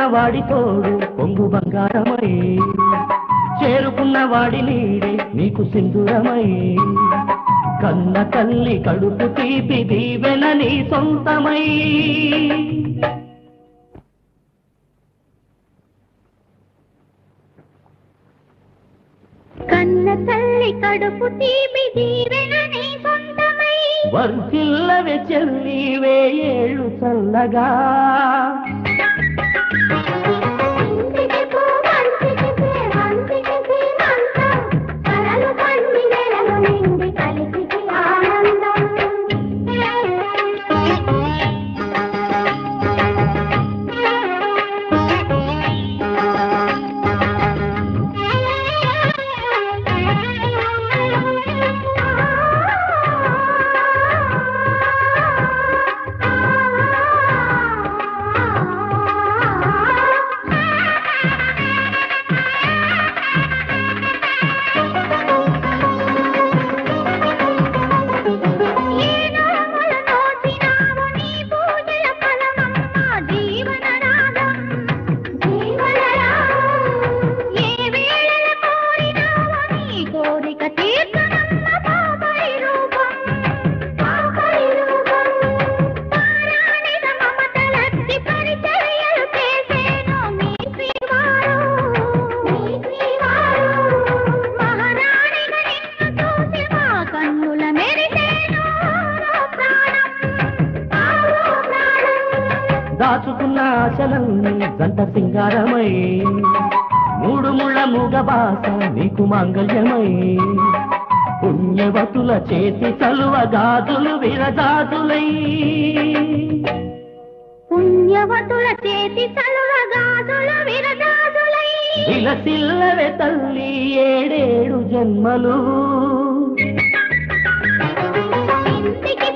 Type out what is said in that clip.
వాడి తోడు పొంగు బంగారమై చేరుకున్న వాడి నీడే నీకు సింధురమై కన్న తల్లి కడుపు తీపి దీవెన నీ సొంతమై కన్న తల్లి కడుపు తీపి దీవెన నీ సొంతమై వర్జిల్లవే చెల్లి వేయేళ్ళు చల్లగా ఇంటికి పో మంచికి సేవంతికి శ్రీమంతం కలలు పండి నెలలు నిండి కలిసికి ఆనందం ఏ నామల నోచినావు నీ పూజల ఫలమమ్మ జీవన రాగం జీవన రాగం ఏ వేళల కోరినావు నీ కోరిక తీర్చనమ్మ పాపరి రూపం పాపరి రూపం పారాణిక మమతలత్తి పరిచర్యలు చేసేను మీ శ్రీవారు మీ శ్రీవారు మహారాణిగా నిన్ను చూసి మా కన్నుల మెరిసేను ప్రాణం ఆరో ప్రాణం దాచుకున్న ఆశలన్నీ జంట సింగారమై మూడు ముళ్ళ మూగ బాస నీకు మాంగళ్యమై పుణ్యవతుల చేతి చలువ గాజులు విరజాజులై పుణ్యవతుల చేతి చలువ గాజుల విరగాజులై విలసిల్లవే తల్లి ఏడేడు జన్మలు ఇంటికి